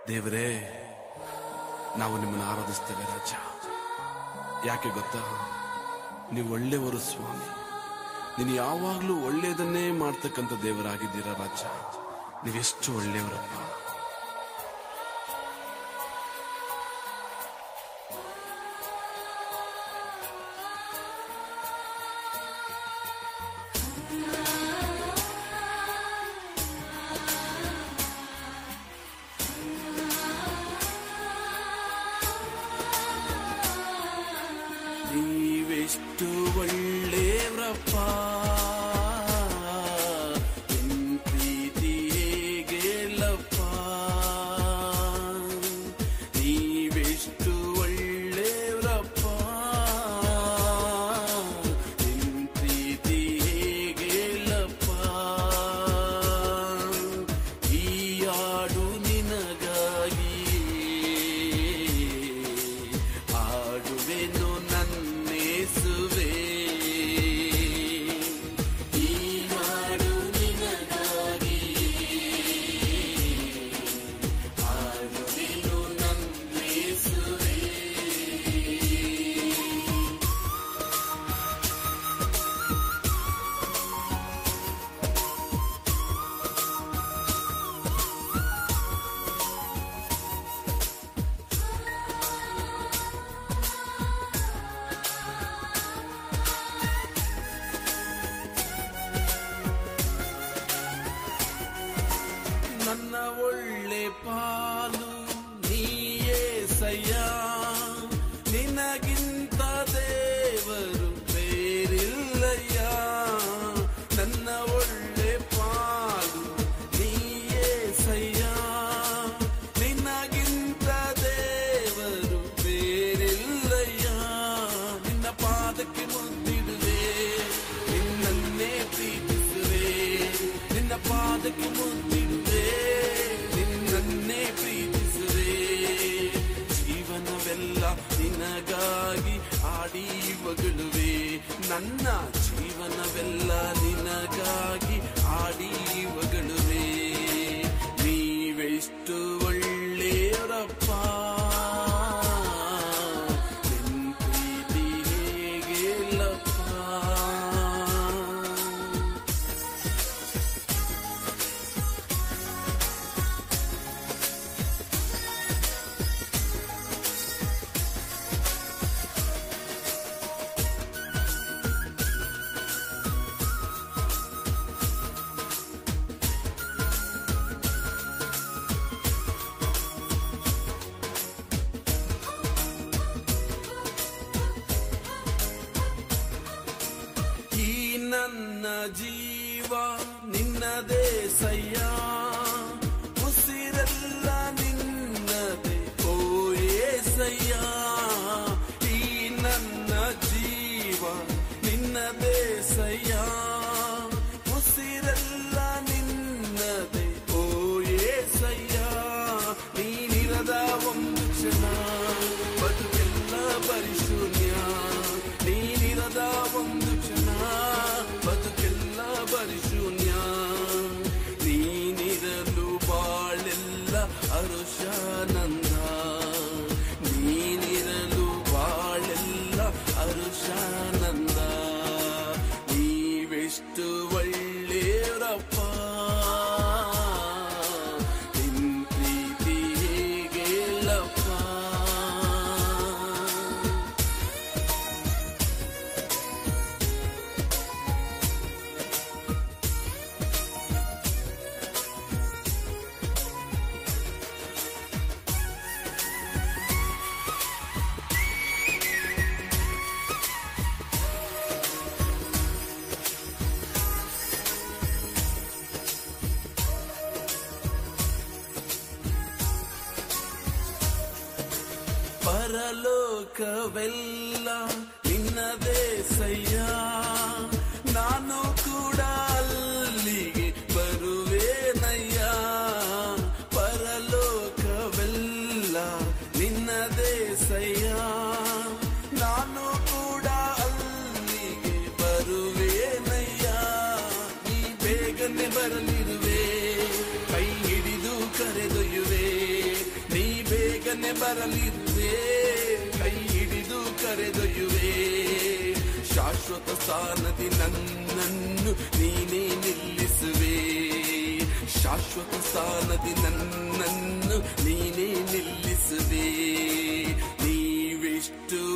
ದೇವರೇ ನಾವು ನಿಮ್ಮನ್ನು ಆರಾಧಿಸ್ತೇವೆ ರಾಜ ಯಾಕೆ ಗೊತ್ತಾ ನೀವು ಒಳ್ಳೆಯವರು ಸ್ವಾಮಿ ನೀನು ಯಾವಾಗಲೂ ಒಳ್ಳೆಯದನ್ನೇ ಮಾಡ್ತಕ್ಕಂಥ ದೇವರಾಗಿದ್ದೀರಾ ರಾಜ ನೀವೆಷ್ಟು ಒಳ್ಳೆಯವರಪ್ಪ ನೀವೆಷ್ಟು ಒಳ್ಳೆಯವರಪ್ಪ ನಿನ್ ಪ್ರೀತಿ ಹೇಗೆಲ್ಲಪ್ಪ ನೀವೆಷ್ಟು ಒಳ್ಳೆಯವರಪ್ಪ ನಿನ್ ಪ್ರೀತಿ ಹೇಗೆಲ್ಲಪ್ಪ ಈ ಹಾಡು ನಿನಗಾಗಿ ಆಡುವೆನು ನನ್ನೇಸುವೆ ಈ ಹಾಡು ನಿನಗಾಗಿ ಆಡುವೆನು ನನ್ನೇಸುವೆ ನನ್ನ ಒಳ್ಳೆ ಪಾಲು ನೀಯೇ ಸಯ್ಯ ನಿನಗಿಂತ ದೇವರು ಬೇರಿಲ್ಲಯ್ಯ ನನ್ನ ಒಳ್ಳೆ ಪಾಲು ನೀಯೇ ಸಯ್ಯ ನಿನಗಿಂತ ದೇವರು ಬೇರಿಲ್ಲಯ್ಯ ನಿನ್ನ ಪಾದಕ್ಕೆ ಮುದ್ದಿಡುವೆ ನಿನ್ನನ್ನೇ ಪ್ರೀತಿಸುವೆ ನಿನ್ನ ಪಾದಕ್ಕೆ ಮುದ್ದಿಡುವೆ ನಿನ್ನನ್ನೇ ಪ್ರೀತಿಸುವೆ ಜೀವನವೆಲ್ಲ ನಿನಗಾಗಿ ಆಡಿ ಮಗಳುವೆ ನನ್ನ ಜೀವನವೆಲ್ಲ ನಿನಗಾಗಿ ಆಡಿ ಮಗಳುವೆ ನೀವೆಷ್ಟು ಒಳ್ಳೆಯವರಪ್ಪ ನಿನ್ ಪ್ರೀತಿ ಹೇಗೆಲ್ಲಪ್ಪ ಈ ನನ್ನ ಜೀವ ನಿನ್ನದೇ ಸಯ್ಯ ಉಸಿರೆಲ್ಲ ನಿನ್ನದೇ ಓ ಏಸಯ್ಯ ಈ ನನ್ನ ಜೀವ ನಿನ್ನದೇ ಸಯ್ಯ ಉಸಿರೆಲ್ಲ ನಿನ್ನದೇ ಓ ಏಸಯ್ಯ ನೀನಿರದ ಒಂದು ಕ್ಷಣ ಬದುಕೆಲ್ಲ ಪರಿಶೂನ್ಯ ನೀನಿರದ ಒಂದು ಕ್ಷಣ ಬದುಕೆಲ್ಲ ಪರಿಶೂನ್ಯ ನೀನಿರಲು ಬಾಳೆಲ್ಲ ಅರುಷಾನಂದ ನೀನಿರಲು ಬಾಳೆಲ್ಲ ಅರುಷಾನಂದ ನೀವೆಷ್ಟು ಒಳ್ಳೆಯವರಪ್ಪ ನಿನ್ ಪ್ರೀತಿ ಹೇಗೆಲ್ಲಪ್ಪ ಪರಲೋಕವೆಲ್ಲ ನಿನ್ನದೇ ಸಯ್ಯ ನಾನು ಕೂಡ ಅಲ್ಲಿಗೆ ಬರುವೇನಯ್ಯ ಪರಲೋಕವೆಲ್ಲ ನಿನ್ನದೇ ಸಯ್ಯ ನಾನು ಕೂಡ ಅಲ್ಲಿಗೆ ಬರುವೇನಯ್ಯ ನೀ ಬೇಗನೆ ಬರಲಿರುವೆ ಕೈ ಹಿಡಿದು ಕರೆದೊಯ್ಯುವೆ ಬರಲಿರುವೆ ಕೈ ಹಿಡಿದು ಕರೆದೊಯ್ಯುವೆ ಶಾಶ್ವತ ಸ್ಥಾನದಿ ನನ್ನನ್ನು ನೀನೇ ನಿಲ್ಲಿಸುವೆ ಶಾಶ್ವತ ಸ್ಥಾನದಿ ನನ್ನನ್ನು ನೀನೇ ನಿಲ್ಲಿಸುವೆ ನೀವೆಷ್ಟು